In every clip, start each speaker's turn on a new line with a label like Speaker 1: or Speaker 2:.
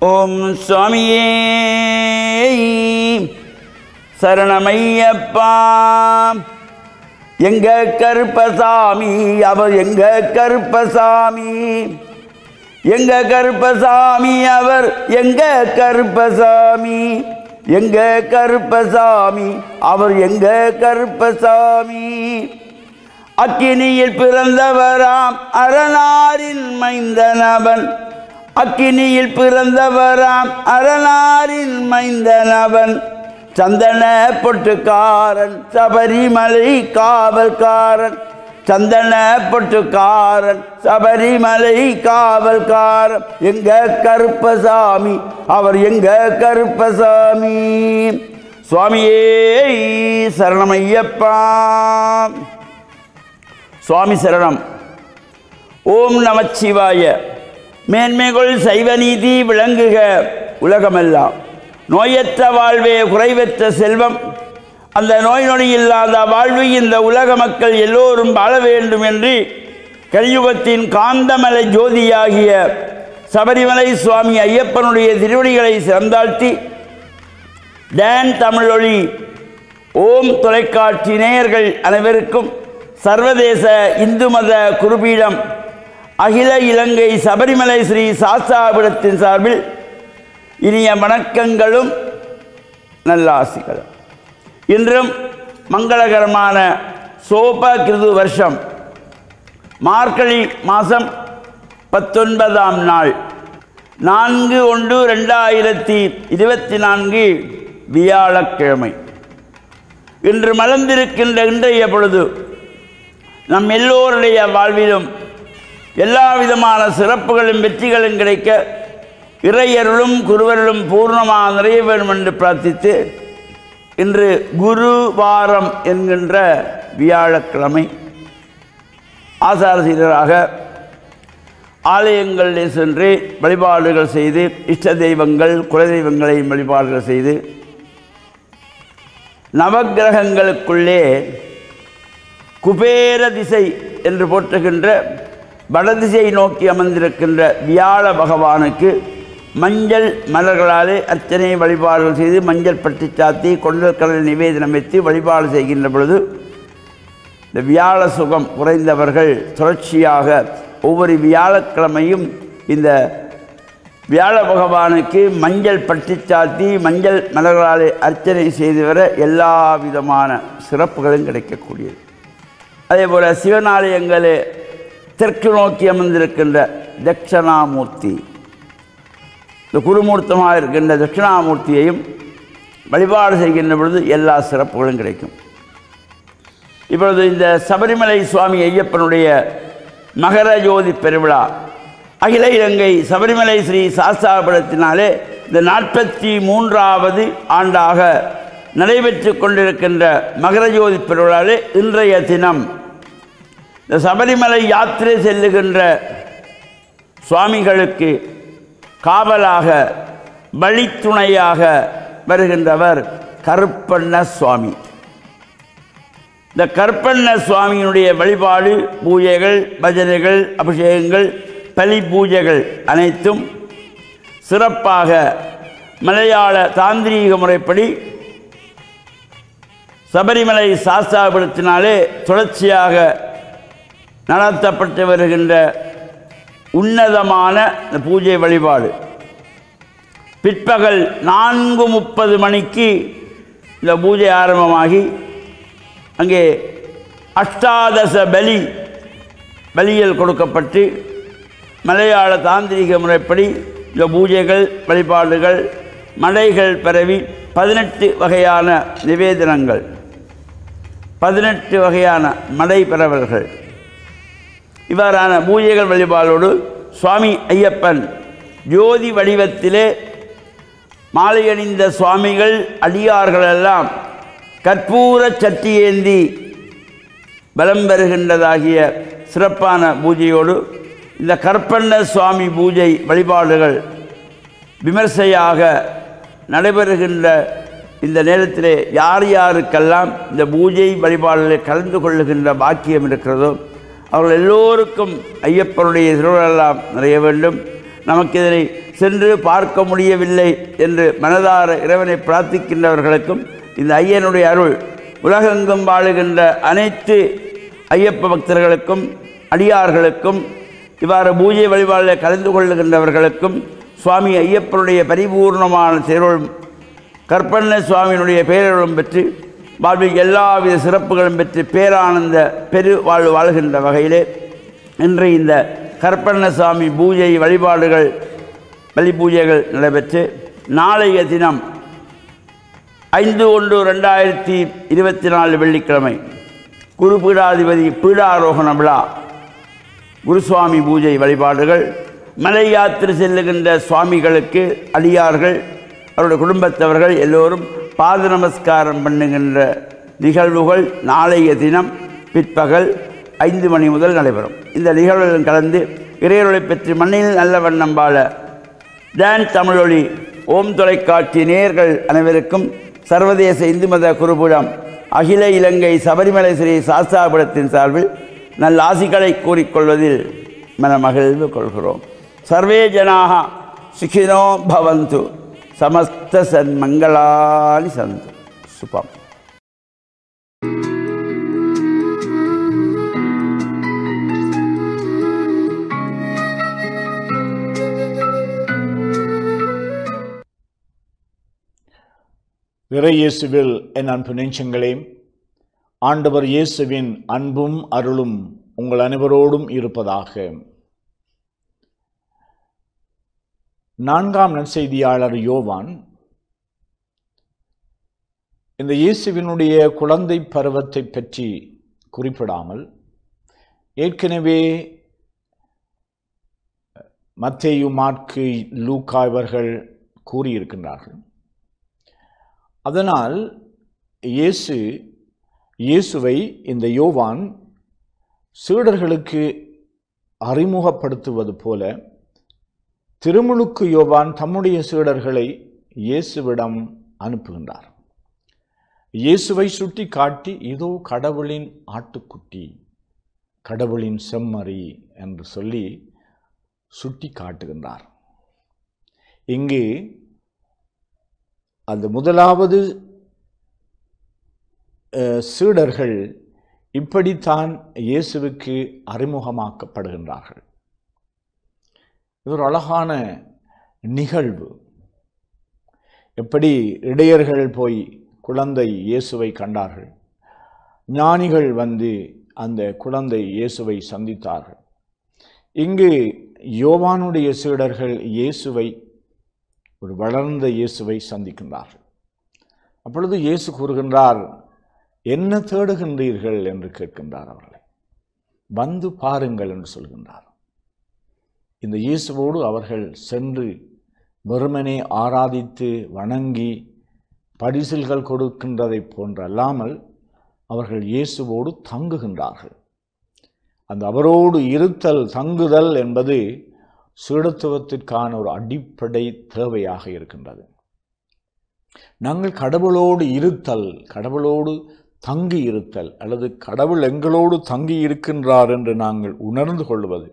Speaker 1: ஓம் சுவாமியே சரணமையப்பா எங்க கருப்பசாமி அவர் எங்க கருப்பசாமி எங்க கருப்பசாமி அவர் எங்க கருப்பசாமி எங்க கருப்பசாமி அவர் எங்க கருப்பசாமி அக்கினியில் பிறந்தவராம் அரணாரின் மைந்தனவன் அக்கினியில் பிறந்தவராம் அரணாரின் மைந்தனவன் சந்தன பொட்டுக்காரன் சபரிமலை காவல்காரன் சந்தன பொட்டுக்காரன் சபரிமலை காவல்காரன் எங்க கருப்பசாமி அவர் எங்க கருப்பசாமி சுவாமியே சரணமையப்பா சுவாமி சரணம் ஓம் நமச்சிவாய மேன்மைகள் சைவ நீதி விளங்குக உலகமெல்லாம் நோயற்ற வாழ்வே குறைவற்ற செல்வம் அந்த நோய் நொடி இல்லாத வாழ்வு இந்த உலக மக்கள் எல்லோரும் வாழ வேண்டும் என்று கலியுகத்தின் காந்தமலை ஜோதியாகிய சபரிமலை சுவாமி ஐயப்பனுடைய திருவடிகளை சிறந்தாழ்த்தி டேன் தமிழொலி ஓம் தொலைக்காட்சி நேயர்கள் அனைவருக்கும் சர்வதேச இந்து மத குருபீடம் அகில இலங்கை சபரிமலை ஸ்ரீ சாஸ்தாபுரத்தின் சார்பில் இனிய வணக்கங்களும் நல்லாசிகளும் இன்றும் மங்களகரமான சோப கிருது வருஷம் மார்கழி மாதம் பத்தொன்பதாம் நாள் நான்கு ஒன்று ரெண்டாயிரத்தி இருபத்தி நான்கு வியாழக்கிழமை இன்று மலர்ந்திருக்கின்ற இன்றைய பொழுது நம் எல்லோருடைய வாழ்விலும் எல்லா விதமான சிறப்புகளும் வெற்றிகளும் கிடைக்க இறையருளும் குருவருளும் பூர்ணமாக நிறைய வேண்டும் என்று பிரார்த்தித்து இன்று குரு வாரம் என்கின்ற வியாழக்கிழமை ஆசாரசீரராக ஆலயங்களில் சென்று வழிபாடுகள் செய்து இஷ்ட தெய்வங்கள் குலதெய்வங்களை வழிபாடுகள் செய்து நவக்கிரகங்களுக்குள்ளே குபேர திசை என்று போற்றுகின்ற வடதிசை நோக்கி அமர்ந்திருக்கின்ற வியாழ பகவானுக்கு மஞ்சள் மலர்களாலே அர்ச்சனை வழிபாடுகள் செய்து மஞ்சள் பட்டி சாத்தி கொண்டல் கடல் நிவேதனம் வைத்து வழிபாடு செய்கின்ற பொழுது இந்த வியாழ சுகம் குறைந்தவர்கள் தொடர்ச்சியாக ஒவ்வொரு வியாழக்கிழமையும் இந்த வியாழ பகவானுக்கு மஞ்சள் பட்டி சாத்தி மஞ்சள் மலர்களாலே அர்ச்சனை செய்து வர எல்லா விதமான சிறப்புகளும் கிடைக்கக்கூடியது அதே போல் சிவனாலயங்களே தெற்கு நோக்கி அமர்ந்திருக்கின்ற தட்சணாமூர்த்தி இந்த குருமூர்த்தமாக இருக்கின்ற தட்சிணாமூர்த்தியையும் வழிபாடு செய்கின்ற பொழுது எல்லா சிறப்புகளும் கிடைக்கும் இப்பொழுது இந்த சபரிமலை சுவாமி ஐயப்பனுடைய மகர ஜோதி பெருவிழா அகில இலங்கை சபரிமலை ஸ்ரீ சாஸ்தாபுரத்தினாலே இந்த நாற்பத்தி மூன்றாவது ஆண்டாக நடைபெற்று கொண்டிருக்கின்ற மகர ஜோதி பெருவிழாவிலே இன்றைய தினம் இந்த சபரிமலை யாத்திரை செல்லுகின்ற சுவாமிகளுக்கு காவலாக வழித்துணையாக வருகின்றவர் கருப்பண்ண சுவாமி இந்த கருப்பண்ண சுவாமியினுடைய வழிபாடு பூஜைகள் பஜனைகள் அபிஷேகங்கள் பலி பூஜைகள் அனைத்தும் சிறப்பாக மலையாள தாந்திரீக முறைப்படி சபரிமலை சாஸ்தாபுரத்தினாலே தொடர்ச்சியாக நடத்தப்பட்டு வருகின்ற உன்னதமான இந்த பூஜை வழிபாடு பிற்பகல் நான்கு முப்பது மணிக்கு இந்த பூஜை ஆரம்பமாகி அங்கே அஷ்டாதச பலி பலியல் கொடுக்கப்பட்டு மலையாள தாந்திரிக முறைப்படி இந்த பூஜைகள் வழிபாடுகள் மடைகள் பரவி பதினெட்டு வகையான நிவேதனங்கள் பதினெட்டு வகையான மடை பரவல்கள் இவ்வாறான பூஜைகள் வழிபாடோடு சுவாமி ஐயப்பன் ஜோதி வடிவத்திலே மாலை அணிந்த சுவாமிகள் அடியார்களெல்லாம் கற்பூர சட்டி ஏந்தி பலம் பெறுகின்றதாகிய சிறப்பான பூஜையோடு இந்த கற்பண்ண சுவாமி பூஜை வழிபாடுகள் விமர்சையாக நடைபெறுகின்ற இந்த நேரத்திலே யார் யாருக்கெல்லாம் இந்த பூஜை வழிபாடுகளில் கலந்து கொள்ளுகின்ற பாக்கியம் இருக்கிறதோ அவர்கள் எல்லோருக்கும் ஐயப்பனுடைய திருவிழெல்லாம் நிறைய வேண்டும் நமக்கு இதனை சென்று பார்க்க முடியவில்லை என்று மனதார இறைவனை பிரார்த்திக்கின்றவர்களுக்கும் இந்த ஐயனுடைய அருள் உலகெங்கும் வாழுகின்ற அனைத்து ஐயப்ப பக்தர்களுக்கும் அடியார்களுக்கும் இவ்வாறு பூஜை வழிபாடில் கலந்து கொள்ளுகின்றவர்களுக்கும் சுவாமி ஐயப்பனுடைய பரிபூர்ணமான திருவள்ளும் கற்பண்ண சுவாமியினுடைய பேரருளும் பெற்று வாழ்வில் எல்லாவித சிறப்புகளும் பெற்று பேரானந்த பெரு வாழ் வாழ்கின்ற வகையிலே இன்று இந்த கற்பண்ண சுவாமி பூஜை வழிபாடுகள் பலி பூஜைகள் நடைபெற்று நாளைய தினம் ஐந்து ஒன்று ரெண்டாயிரத்தி இருபத்தி நாலு வெள்ளிக்கிழமை குரு பீடாதிபதி பீடாரோகண விழா குருசுவாமி பூஜை வழிபாடுகள் மலை யாத்திரை செல்லுகின்ற சுவாமிகளுக்கு அடியார்கள் அவருடைய குடும்பத்தவர்கள் எல்லோரும் பாத நமஸ்காரம் பண்ணுகின்ற நிகழ்வுகள் நாளைய தினம் பிற்பகல் ஐந்து மணி முதல் நடைபெறும் இந்த நிகழ்வுகளில் கலந்து இறையருளை பெற்று மண்ணில் நல்ல வண்ணம் வாழ டான் தமிழொலி ஓம் தொலைக்காட்சி நேயர்கள் அனைவருக்கும் சர்வதேச இந்து மத குருபுரம் அகில இலங்கை சபரிமலை ஸ்ரீ சாஸ்தாபுரத்தின் சார்பில் நல்ல ஆசிகளை கூறிக்கொள்வதில் மனமகிழ்வு கொள்கிறோம் சர்வே ஜனாக சுகினோ பவந்து சமஸ்த சன்மங்களானி சந்து சுபம்
Speaker 2: இறை இயேசுவில் என் அன்பு நெஞ்சங்களே ஆண்டவர் இயேசுவின் அன்பும் அருளும் உங்கள் அனைவரோடும் இருப்பதாக நான்காம் நற்செய்தியாளர் யோவான் இந்த இயேசுவினுடைய குழந்தை பருவத்தை பற்றி குறிப்பிடாமல் ஏற்கனவே மத்தேயு மாற்கு லூக்கா இவர்கள் கூறியிருக்கின்றார்கள் அதனால் இயேசு இயேசுவை இந்த யோவான் சீடர்களுக்கு அறிமுகப்படுத்துவது போல திருமுழுக்கு யோவான் தம்முடைய சீடர்களை இயேசுவிடம் அனுப்புகின்றார் இயேசுவை சுட்டி காட்டி இதோ கடவுளின் ஆட்டுக்குட்டி கடவுளின் செம்மறி என்று சொல்லி சுட்டி காட்டுகின்றார் இங்கு அந்த முதலாவது அஹ், சீடர்கள் இப்படித்தான் இயேசுவுக்கு அறிமுகமாக்கப்படுகின்றார்கள் இது ஒரு அழகான நிகழ்வு எப்படி இடையர்கள் போய் குழந்தை இயேசுவை கண்டார்கள் ஞானிகள் வந்து அந்த குழந்தை இயேசுவை சந்தித்தார்கள் இங்கு யோவானுடைய சீடர்கள் இயேசுவை ஒரு வளர்ந்த இயேசுவை சந்திக்கின்றார்கள் அப்பொழுது இயேசு கூறுகின்றார் என்ன தேடுகின்றீர்கள் என்று கேட்கின்றார் அவர்களை வந்து பாருங்கள் என்று சொல்கின்றார் இந்த இயேசுவோடு அவர்கள் சென்று வெறுமனே ஆராதித்து வணங்கி பரிசில்கள் கொடுக்கின்றதைப் போன்று அல்லாமல் அவர்கள் இயேசுவோடு தங்குகின்றார்கள் அந்த அவரோடு இருத்தல் தங்குதல் என்பது சீடத்துவத்திற்கான ஒரு அடிப்படை தேவையாக இருக்கின்றது நாங்கள் கடவுளோடு இருத்தல் கடவுளோடு தங்கி இருத்தல் அல்லது கடவுள் எங்களோடு தங்கி இருக்கின்றார் என்று நாங்கள் உணர்ந்து கொள்வது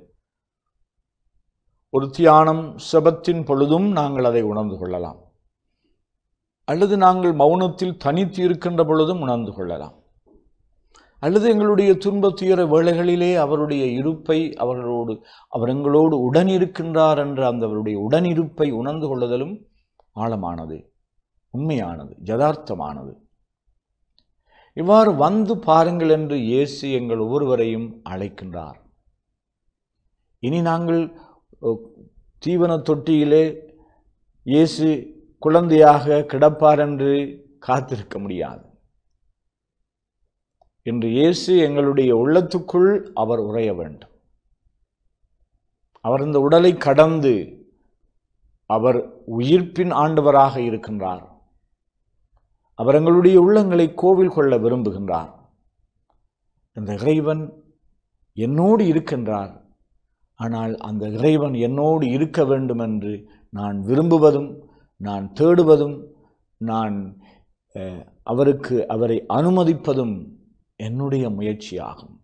Speaker 2: ஒரு தியானம் செபத்தின் பொழுதும் நாங்கள் அதை உணர்ந்து கொள்ளலாம் அல்லது நாங்கள் மௌனத்தில் தனித்து இருக்கின்ற பொழுதும் உணர்ந்து கொள்ளலாம் அல்லது எங்களுடைய துன்பத் துயர வேளைகளிலே அவருடைய இருப்பை அவர்களோடு அவர் எங்களோடு உடன் இருக்கின்றார் என்ற அந்த அவருடைய உடனிருப்பை உணர்ந்து கொள்ளுதலும் ஆழமானது உண்மையானது யதார்த்தமானது இவ்வாறு வந்து பாருங்கள் என்று இயேசு எங்கள் ஒவ்வொருவரையும் அழைக்கின்றார் இனி நாங்கள் அஹ், தீவன தொட்டியிலே இயேசு குழந்தையாக கிடப்பார் என்று காத்திருக்க முடியாது இன்று இயேசு எங்களுடைய உள்ளத்துக்குள் அவர் உறைய வேண்டும் அவர் இந்த உடலை கடந்து அவர் உயிர்ப்பின் ஆண்டவராக இருக்கின்றார் அவர் எங்களுடைய உள்ளங்களை கோவில் கொள்ள விரும்புகின்றார் இந்த இறைவன் என்னோடு இருக்கின்றார் ஆனால் அந்த இறைவன் என்னோடு இருக்க வேண்டும் என்று நான் விரும்புவதும் நான் தேடுவதும் நான் அஹ், அவருக்கு அவரை அனுமதிப்பதும் என்னுடைய முயற்சியாகும்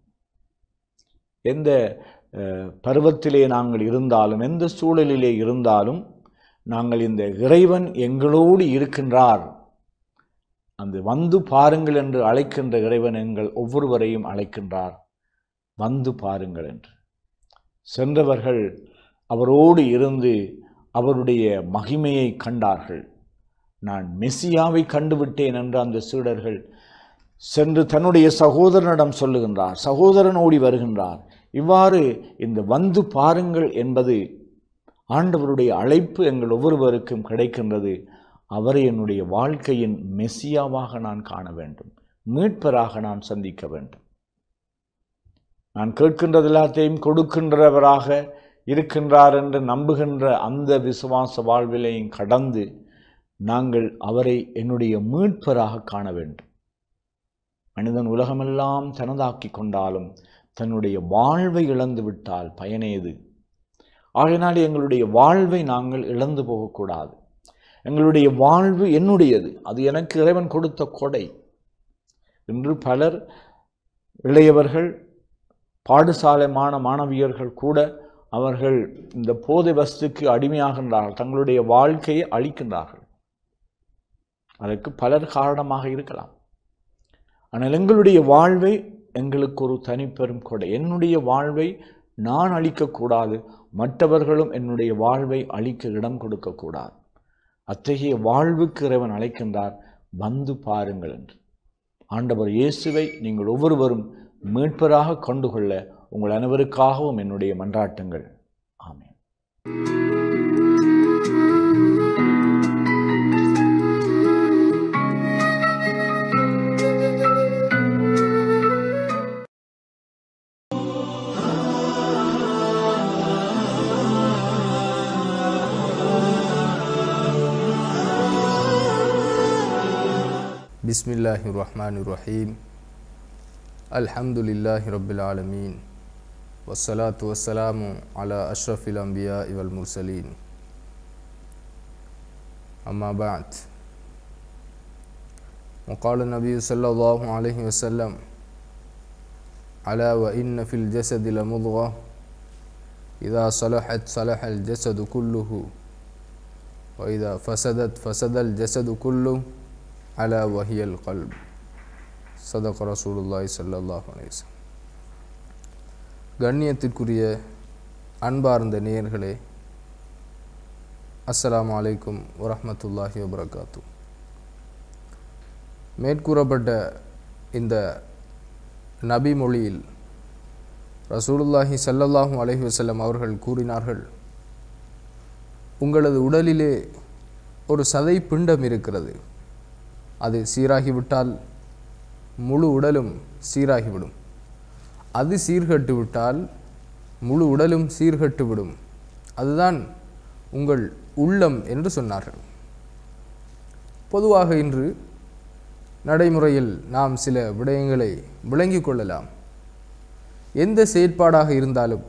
Speaker 2: எந்த அஹ், பருவத்திலே நாங்கள் இருந்தாலும் எந்த சூழலிலே இருந்தாலும் நாங்கள் இந்த இறைவன் எங்களோடு இருக்கின்றார் அந்த வந்து பாருங்கள் என்று அழைக்கின்ற இறைவன் எங்கள் ஒவ்வொருவரையும் அழைக்கின்றார் வந்து பாருங்கள் என்று சென்றவர்கள் அவரோடு இருந்து அவருடைய மகிமையை கண்டார்கள் நான் மெசியாவை கண்டுவிட்டேன் என்று அந்த சீடர்கள் சென்று தன்னுடைய சகோதரனிடம் சொல்லுகின்றார் சகோதரன் ஓடி வருகின்றார் இவ்வாறு இந்த வந்து பாருங்கள் என்பது ஆண்டவருடைய அழைப்பு எங்கள் ஒவ்வொருவருக்கும் கிடைக்கின்றது அவரை என்னுடைய வாழ்க்கையின் மெசியாவாக நான் காண வேண்டும் மீட்பராக நான் சந்திக்க வேண்டும் நான் கேட்கின்றது எல்லாத்தையும் கொடுக்கின்றவராக இருக்கின்றார் என்று நம்புகின்ற அந்த விசுவாச வாழ்விலையும் கடந்து நாங்கள் அவரை என்னுடைய மீட்பராக காண வேண்டும் மனிதன் உலகமெல்லாம் தனதாக்கி கொண்டாலும் தன்னுடைய வாழ்வை இழந்து விட்டால் பயனேது ஆகையினால் எங்களுடைய வாழ்வை நாங்கள் இழந்து போகக்கூடாது எங்களுடைய வாழ்வு என்னுடையது அது எனக்கு இறைவன் கொடுத்த கொடை இன்று பலர் இளையவர்கள் பாடசாலை மாண மாணவியர்கள் கூட அவர்கள் இந்த போதை வஸ்துக்கு அடிமையாகின்றார்கள் தங்களுடைய வாழ்க்கையை அழிக்கின்றார்கள் அதற்கு பலர் காரணமாக இருக்கலாம் ஆனால் எங்களுடைய வாழ்வை எங்களுக்கு ஒரு தனிப்பெரும் கொடை என்னுடைய வாழ்வை நான் அழிக்கக்கூடாது மற்றவர்களும் என்னுடைய வாழ்வை அழிக்க இடம் கொடுக்கக்கூடாது அத்தகைய வாழ்வுக்கு இறைவன் அழைக்கின்றார் வந்து பாருங்கள் என்று ஆண்டவர் இயேசுவை நீங்கள் ஒவ்வொருவரும் மீட்பராக கொண்டுகொள்ள உங்கள் அனைவருக்காகவும் என்னுடைய மன்றாட்டுங்கள் ஆமென்
Speaker 3: بسم الله الرحمن الرحيم الحمد لله رب العالمين والصلاة والسلام على أشرف الأنبياء والمرسلين أما بعد وقال النبي صلى الله عليه وسلم ألا وإن في الجسد لمضغة إذا صلحت صلح الجسد كله وإذا فسدت فسد الجسد كله على وهي القلب صدق رسول الله صلى الله عليه وسلم கண்ணியத்திற்குரிய அன்பார்ந்த நேயர்களே அஸ்ஸலாமு அலைக்கும் வரஹ்மத்துல்லாஹி வபரகாத்து மேற்கூறப்பட்ட இந்த நபி மொழியில் ரசூலுல்லாஹி ஸல்லல்லாஹு அலைஹி வஸல்லம் அவர்கள் கூறினார்கள் உங்களது உடலிலே ஒரு சதை பிண்டம் இருக்கிறது அது சீராகிவிட்டால் முழு உடலும் சீராகிவிடும் அது சீர்கட்டு விட்டால் முழு உடலும் சீர்கட்டு விடும் அதுதான் உங்கள் உள்ளம் என்று சொன்னார்கள் பொதுவாக இன்று நடைமுறையில் நாம் சில விடயங்களை விளங்கிக் கொள்ளலாம் எந்த செயற்பாடாக இருந்தாலும்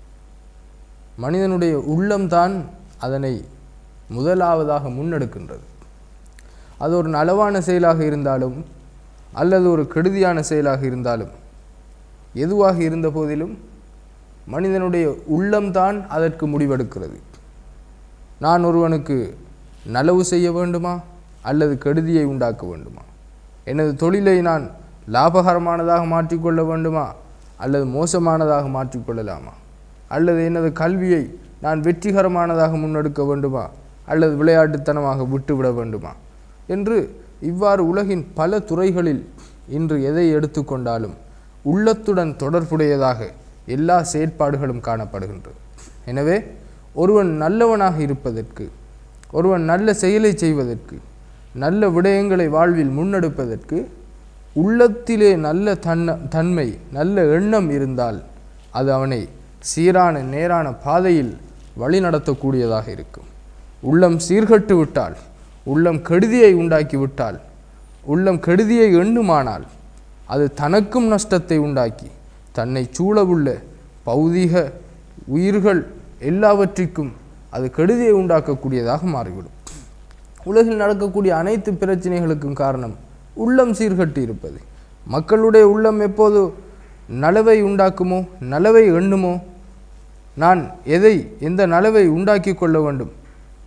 Speaker 3: மனிதனுடைய உள்ளம்தான் அதனை முதலாவதாக முன்னெடுக்கின்றது அது ஒரு நலவான செயலாக இருந்தாலும் அல்லது ஒரு கெடுதியான செயலாக இருந்தாலும் எதுவாக இருந்த போதிலும் மனிதனுடைய உள்ளம்தான் அதற்கு முடிவெடுக்கிறது நான் ஒருவனுக்கு நலவு செய்ய வேண்டுமா அல்லது கெடுதியை உண்டாக்க வேண்டுமா எனது தொழிலை நான் லாபகரமானதாக மாற்றிக்கொள்ள வேண்டுமா அல்லது மோசமானதாக மாற்றிக்கொள்ளலாமா அல்லது எனது கல்வியை நான் வெற்றிகரமானதாக முன்னெடுக்க வேண்டுமா அல்லது விளையாட்டுத்தனமாக விட்டுவிட வேண்டுமா என்று இவ்வாறு உலகின் பல துறைகளில் இன்று எதை எடுத்துக்கொண்டாலும் உள்ளத்துடன் தொடர்புடையதாக எல்லா செயற்பாடுகளும் காணப்படுகின்றது எனவே ஒருவன் நல்லவனாக இருப்பதற்கு ஒருவன் நல்ல செயலை செய்வதற்கு நல்ல விடயங்களை வாழ்வில் முன்னெடுப்பதற்கு உள்ளத்திலே நல்ல தன்ன தன்மை நல்ல எண்ணம் இருந்தால் அது அவனை சீரான நேரான பாதையில் வழிநடத்தக்கூடியதாக இருக்கும் உள்ளம் சீர்கட்டு விட்டால் உள்ளம் கெடுதியை உண்டாக்கி விட்டால் உள்ளம் கெடுதியை எண்ணுமானால் அது தனக்கும் நஷ்டத்தை உண்டாக்கி தன்னை சூழவுள்ள பௌதீக உயிர்கள் எல்லாவற்றிற்கும் அது கெடுதியை உண்டாக்கக்கூடியதாக மாறிவிடும் உலகில் நடக்கக்கூடிய அனைத்து பிரச்சனைகளுக்கும் காரணம் உள்ளம் சீர்கட்டு இருப்பது மக்களுடைய உள்ளம் எப்போது நலவை உண்டாக்குமோ நலவை எண்ணுமோ நான் எதை எந்த நலவை உண்டாக்கி கொள்ள வேண்டும்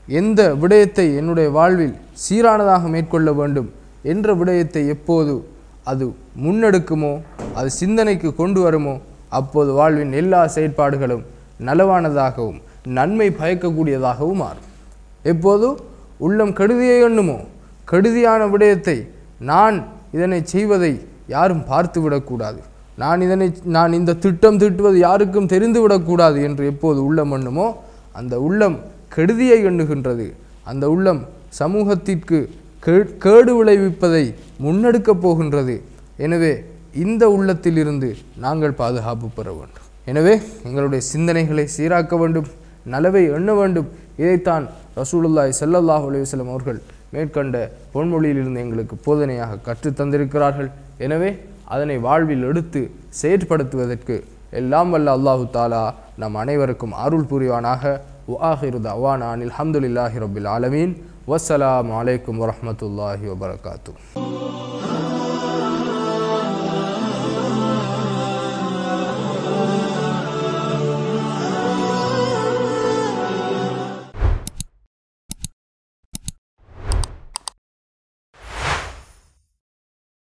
Speaker 3: எந்த விடயத்தை என்னுடைய வாழ்வில் சீரானதாக மேற்கொள்ள வேண்டும் என்ற விடயத்தை எப்போது அது முன்னெடுக்குமோ அது சிந்தனைக்கு கொண்டு வருமோ அப்போது வாழ்வின் எல்லா செயற்பாடுகளும் நலவானதாகவும் நன்மை பயக்கக்கூடியதாகவும் மாறும் எப்போது உள்ளம் கெடுதியை எண்ணுமோ கெடுதியான விடயத்தை நான் இதனை செய்வதை யாரும் பார்த்து விடக்கூடாது நான் இதனை நான் இந்த திட்டம் தீட்டுவது யாருக்கும் தெரிந்து விடக்கூடாது என்று எப்போது உள்ளம் எண்ணுமோ அந்த உள்ளம் கெடுதியை எண்ணுகின்றது அந்த உள்ளம் சமூகத்திற்கு கே- கேடு விளைவிப்பதை முன்னெடுக்கப் போகின்றது எனவே இந்த உள்ளத்திலிருந்து நாங்கள் பாதுகாப்பு பெற வேண்டும் எனவே எங்களுடைய சிந்தனைகளை சீராக்க வேண்டும் நலவை எண்ண வேண்டும் இதைத்தான் ரசூலுல்லாஹி ஸல்லல்லாஹு அலைஹி வஸல்லம் அவர்கள் மேற்கண்ட பொன்மொழியிலிருந்து எங்களுக்கு போதனையாக கற்றுத் தந்திருக்கிறார்கள் எனவே அதனை வாழ்வில் எடுத்து செயற்படுத்துவதற்கு எல்லாம் வல்ல அல்லாஹு தாலா நம் அனைவருக்கும் அருள் புரிவானாக வாஹிரு தவான் அனில் ஹம்துலில்லாஹி ரபில் ஆலமீன் வஸ்ஸலாமு அலைக்கும் வரஹ்மத்துல்லாஹி வபரகாத்து